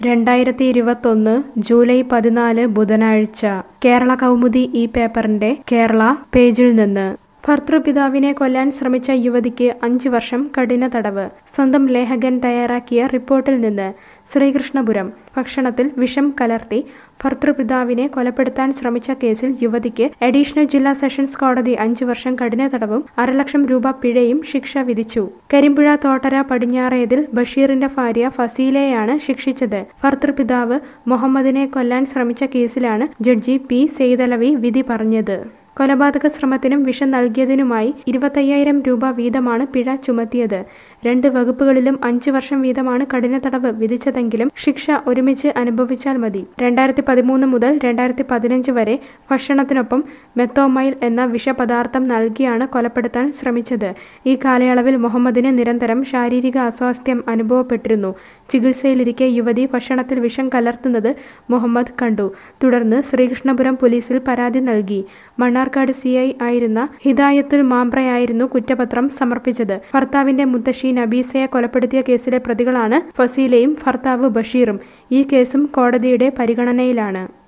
രണ്ടായിരത്തി ഇരുപത്തൊന്ന് ജൂലൈ പതിനാല് ബുധനാഴ്ച കേരള കൗമുദി ഈ പേപ്പറിന്റെ കേരള പേജിൽ നിന്ന് ഭർതൃപിതാവിനെ കൊല്ലാൻ ശ്രമിച്ച യുവതിക്ക് അഞ്ചു വർഷം കഠിന തടവ് സ്വന്തം ലേഖകൻ തയ്യാറാക്കിയ റിപ്പോർട്ടിൽ നിന്ന് ശ്രീകൃഷ്ണപുരം ഭക്ഷണത്തിൽ വിഷം കലർത്തി ഭർതൃപിതാവിനെ കൊലപ്പെടുത്താൻ ശ്രമിച്ച കേസിൽ യുവതിക്ക് അഡീഷണൽ ജില്ലാ സെഷൻസ് കോടതി അഞ്ചു വർഷം കഠിന തടവും അരലക്ഷം രൂപ പിഴയും ശിക്ഷ വിധിച്ചു കരിമ്പുഴ തോട്ടര പടിഞ്ഞാറേതിൽ ബഷീറിന്റെ ഭാര്യ ഫസീലയെയാണ് ശിക്ഷിച്ചത് ഭർതൃപിതാവ് മുഹമ്മദിനെ കൊല്ലാൻ ശ്രമിച്ച കേസിലാണ് ജഡ്ജി പി സെയ്തലവി വിധി പറഞ്ഞത് കൊലപാതക ശ്രമത്തിനും വിഷം നൽകിയതിനുമായി ഇരുപത്തയ്യായിരം രൂപ വീതമാണ് പിഴ ചുമത്തിയത് രണ്ട് വകുപ്പുകളിലും അഞ്ചു വർഷം വീതമാണ് കഠിന തടവ് വിധിച്ചതെങ്കിലും ശിക്ഷ ഒരുമിച്ച് അനുഭവിച്ചാൽ മതി രണ്ടായിരത്തി പതിമൂന്ന് മുതൽ രണ്ടായിരത്തി പതിനഞ്ച് വരെ ഭക്ഷണത്തിനൊപ്പം മെത്തോമൈൽ എന്ന വിഷപദാർത്ഥം നൽകിയാണ് കൊലപ്പെടുത്താൻ ശ്രമിച്ചത് ഈ കാലയളവിൽ മുഹമ്മദിന് നിരന്തരം ശാരീരിക അസ്വാസ്ഥ്യം അനുഭവപ്പെട്ടിരുന്നു ചികിത്സയിലിരിക്കെ യുവതി ഭക്ഷണത്തിൽ വിഷം കലർത്തുന്നത് മുഹമ്മദ് കണ്ടു തുടർന്ന് ശ്രീകൃഷ്ണപുരം പോലീസിൽ പരാതി നൽകി മണ്ണാർക്കാട് സി ഐ ആയിരുന്ന ഹിദായത്തുൽ മാംബ്രയായിരുന്നു കുറ്റപത്രം സമർപ്പിച്ചത് ഭർത്താവിന്റെ മുത്തശ്ശി നബീസയെ കൊലപ്പെടുത്തിയ കേസിലെ പ്രതികളാണ് ഫസീലയും ഭർത്താവ് ബഷീറും ഈ കേസും കോടതിയുടെ പരിഗണനയിലാണ്